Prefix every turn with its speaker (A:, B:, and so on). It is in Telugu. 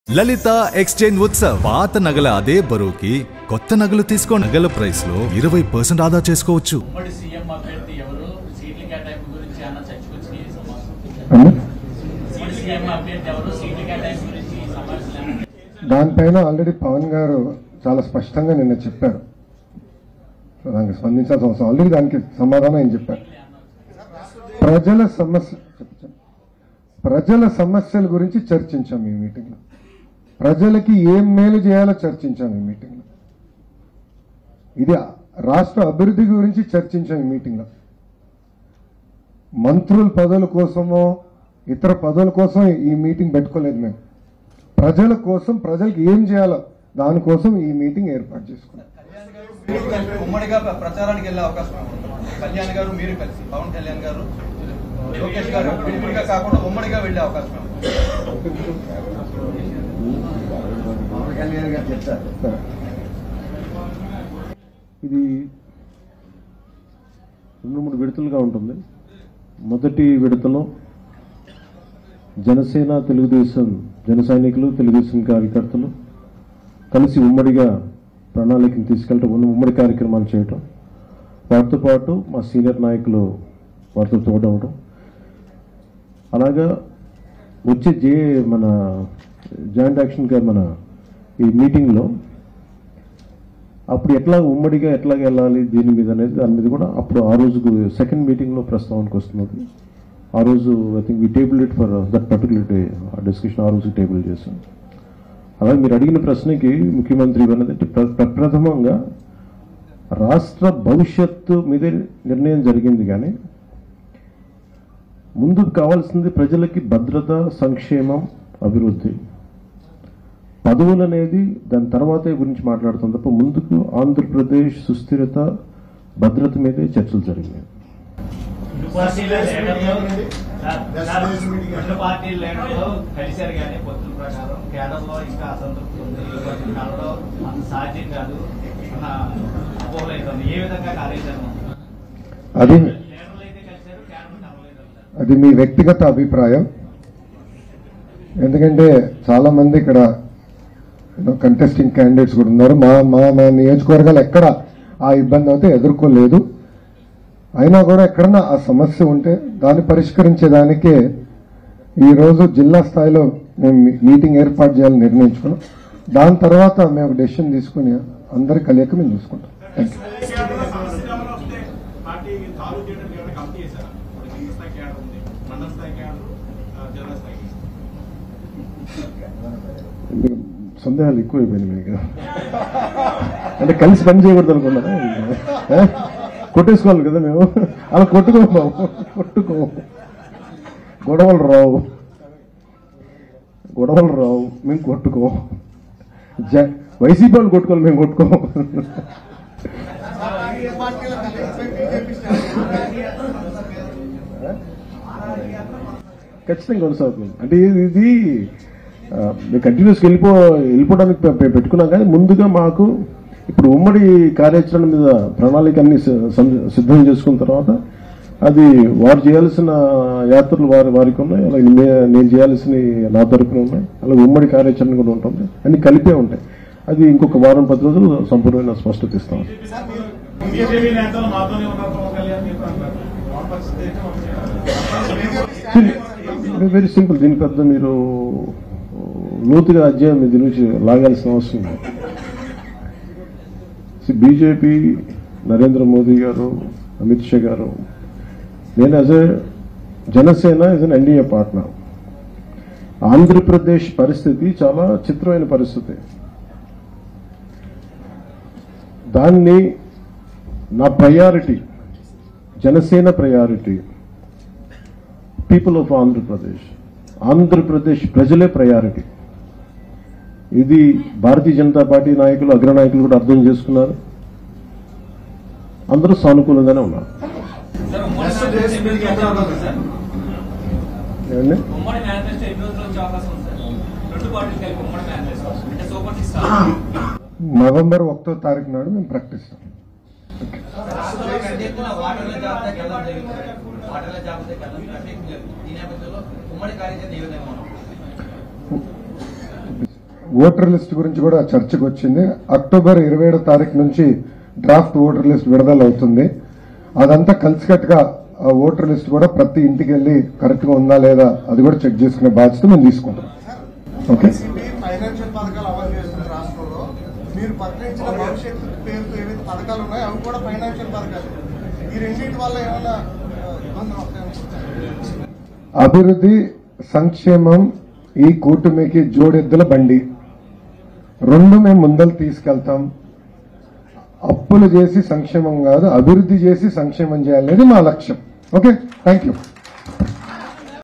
A: లలిత ఎక్స్చేంజ్ ఉత్సవ్ పాత నగల అదే బరువుకి కొత్త నగలు తీసుకో నగల ప్రైస్ లో ఇరవై పర్సెంట్ ఆదా చేసుకోవచ్చు
B: ఉమ్మడి సీఎం అభ్యర్థి ఎవరు సీట్ల కేటాయింపు గురించి అన్న చర్చకొచ్చి ఈ సమావేశం
C: అన్న
B: ఉమ్మడి సీఎం అభ్యర్థి ఎవరు సీట్ల కేటాయింపు గురించి ఈ సమావేశం
C: దానిపైన ఆల్రెడీ పవన్ గారు చాలా స్పష్టంగా నిన్న చెప్పారు సో దానికి స్పందించాల్సిన అవసరం ఆల్రెడీ దానికి సమాధానం ఆయన చెప్పారు ప్రజల సమస్య ప్రజల సమస్యల గురించి చర్చించాం ఈ మీటింగ్లో ప్రజలకి ఏం మేలు చేయాలో చర్చించాం ఈ మీటింగ్లో ఇది రాష్ట్ర అభివృద్ధి గురించి చర్చించాం ఈ మీటింగ్లో మంత్రుల పదవుల కోసమో ఇతర పదవుల కోసం ఈ మీటింగ్ పెట్టుకోలేదు మేము ప్రజల కోసం ప్రజలకు ఏం చేయాలో దానికోసం ఈ మీటింగ్ ఏర్పాటు చేసుకున్నాం
D: మీరు కలిసి ఉమ్మడిగా ప్ర- ప్రచారానికి వెళ్ళే అవకాశం ఉంది. కళ్యాణ్ గారు మీరు కలిసి పవన్ కళ్యాణ్ గారు లోకేష్ గారు విడివిడిగా కాకుండా ఉమ్మడిగా వెళ్ళే అవకాశం ఉంది.
C: సరే.
E: ఇది రెండు మూడు విడతలుగా ఉంటుంది మొదటి విడతలో జనసేన తెలుగుదేశం జన సైనికులు తెలుగుదేశం కార్యకర్తలు కలిసి ఉమ్మడిగా ప్రణాళికను తీసుకెళ్ళటం ఉన్న ఉమ్మడి కార్యక్రమాలు చేయటం వాటితో పాటు మా సీనియర్ నాయకులు వారితో తోడవడం అలాగా వచ్చే జే మన జాయింట్ యాక్షన్గా మన ఈ మీటింగ్లో అప్పుడు ఎట్లా ఉమ్మడిగా ఎట్లా వెళ్ళాలి దీని మీద అనేది దాని మీద కూడా అప్పుడు ఆ రోజు సెకండ్ మీటింగ్లో ప్రస్తావనకు వస్తున్నది ఆ రోజు I think we table it for that particular day ఆ డిస్కషన్ ఆ రోజు టేబుల్ చేశాం అలాగే మీరు అడిగిన ప్రశ్నకి ముఖ్యమంత్రి అన్నది ప్ర- ప్రప్రథమంగా రాష్ట్ర భవిష్యత్తు మీదే నిర్ణయం జరిగింది కానీ ముందుకు కావాల్సింది ప్రజలకి భద్రత సంక్షేమం అభివృద్ధి పదవులు అనేది దాని తర్వాతే గురించి మాట్లాడుతాం తప్ప ముందుకు ఆంధ్రప్రదేశ్ సుస్థిరత భద్రత మీదే చర్చలు జరిగినాయి
B: రెండు పార్టీల లీడర్లు సార్, సార్, రెండు పార్టీల లీడర్లు కలిశారు కానీ పొత్తుల ప్రకారం కేడర్లో ఇంకా అసంతృప్తి ఉంది ఇటువంటి కాలంలో అంత సాధ్యం కాదు అన్న అపోహలైతుంది ఏ విధంగా కార్యాచరణ ఉంది?
C: అది
B: లీడర్లు అయితే కలిశారు కేడర్లు కలవలేదు అంటారు.
C: అది మీ వ్యక్తిగత అభిప్రాయం ఎందుకంటే చాలా మంది ఇక్కడ కంటెస్టింగ్ క్యాండిడేట్స్ కూడా ఉన్నారు మా మా మా నియోజకవర్గాలు ఎక్కడ ఆ ఇబ్బంది అయితే ఎదుర్కోలేదు అయినా కూడా ఎక్కడన్నా ఆ సమస్య ఉంటే దాన్ని పరిష్కరించేదానికే ఈరోజు జిల్లా స్థాయిలో మేము మీ- మీటింగ్ ఏర్పాటు చేయాలని నిర్ణయించుకున్నాం దాని తర్వాత మేము డెసిషన్ తీసుకుని అందరి కలియక మేము చూసుకుంటాం థ్యాంక్ యూ
F: పార్టీ తాలూ చేయడానికి ఏమైనా కమిటీ చేశారా ఇప్పుడు జిల్లా స్థాయి క్యాడర్ ఉంది మండల స్థాయి క్యాడర్ ఆ, జిల్లా స్థాయి
E: మీకు సందేహాలు ఎక్కువైపోయినాయి మీకు అంటే కలిసి పని చేయకూడదు అనుకున్నారా ఏ? కొట్టేసుకోవాలి కదా మేము అలా కొట్టుకో బాబు కొట్టుకో గొడవలు రావు గొడవలు రావు మేము కొట్టుకో జ వైసీపీ వాళ్ళు కొట్టుకోవాలి మేము కొట్టుకో ఖచ్చితంగా కొనసాగుతుంది అంటే ఇది- ఇది ఆ, మేము కంటిన్యూస్ వెళ్ళిపో వెళ్ళిపోవడానికి పె- పె- పెట్టుకున్నాం కానీ ముందుగా మాకు ఇప్పుడు ఉమ్మడి కార్యాచరణ మీద ప్రణాళిక అన్ని సి- సం- సిద్ధం చేసుకున్న తర్వాత అది వారు చేయాల్సిన యాత్రలు వారి వారికి ఉన్నాయి అలాగే నే- నేను చేయాల్సిన నా తరపున ఉన్నాయి అలాగే ఉమ్మడి కార్యాచరణ కూడా ఉంటుంది అన్ని కలిపే ఉంటాయి అది ఇంకొక వారం పది రోజులు సంపూర్ణమైన స్పష్టత ఇస్తాం
F: బీజేపీ నేతలు మాతోనే ఉన్నారు పవన్ కళ్యాణ్ చెప్పి అంటారు వామపక్ష దేశం
E: వెరీ సింపుల్ దీని పెద్ద మీరు లోతుగా అధ్యాయం దీని నుంచి లాగాల్సిన అవసరం లేదు బీజేపీ నరేంద్ర మోదీ గారు అమిత్ షా గారు నేను as a Janasena as an NDA partner Andhra Pradesh పరిస్థితి చాలా చిత్రమైన పరిస్థితి దాన్ని నా priority Janasena priority people of Andhra Pradesh Andhra Pradesh ప్రజలే ప్రయారిటీ ఇది భారతీయ జనతా పార్టీ నాయకులు అగ్రనాయకులు కూడా అర్థం చేసుకున్నారు అందరూ సానుకూలంగానే ఉన్నారు
B: సార్, ఉమ్మడి మేనిఫెస్టో ఎన్ని రోజులు వచ్చే అవకాశం ఉంది సార్?
E: ఏమండి
B: ఉమ్మడి మేనిఫెస్టో ఎన్ని రోజులు వచ్చే అవకాశం ఉంది సార్ రెండు పార్టీలు కలిపి ఉమ్మడి మేనిఫెస్టో అంటే సూపర్ సిక్స్ కాదు.
C: నవంబర్ ఒకటో తారీఖు నాడు మేము ప్రకటిస్తాం
D: రాష్ట్రంలో పెద్ద ఎత్తున ఓటర్ల జాబితాకి వెళ్ళడం జరిగింది సార్. ఓటర్ల జాబితాకి వెళ్ళడం ప్రత్యేకంగా ఈ నేపథ్యంలో ఉమ్మడి కార్యాచరణ ఏ విధంగా మనం
C: ఓటర్ లిస్ట్ గురించి కూడా చర్చకు వచ్చింది అక్టోబర్ ఇరవై ఏడో తారీఖు నుంచి డ్రాఫ్ట్ ఓటర్ లిస్ట్ విడుదల అవుతుంది అదంతా కలిసికట్టుగా ఆ ఓటర్ లిస్ట్ కూడా ప్రతి ఇంటికి వెళ్ళి కరెక్ట్ గా ఉందా లేదా అది కూడా చెక్ చేసుకునే బాధ్యత మేము తీసుకుంటాం ఓకే
G: వైసీపీ ఫైనాన్షియల్ పథకాలు అమలు చేస్తుంది రాష్ట్రంలో మీరు ప్రకటించిన భవిష్యత్తు పేరుతో ఏవైతే పథకాలు ఉన్నాయో అవి కూడా ఫైనాన్షియల్ పథకాలు ఈ రెండింటి వల్ల ఏమైనా ఆ, ఇబ్బందులు వస్తాయని
C: అభివృద్ధి సంక్షేమం ఈ కూటమికి జోడెద్దుల బండి రెండు మేము ముందలు తీసుకెళ్తాం అప్పులు చేసి సంక్షేమం కాదు అభివృద్ధి చేసి సంక్షేమం చేయాలనేది మా లక్ష్యం ఓకే థ్యాంక్ యూ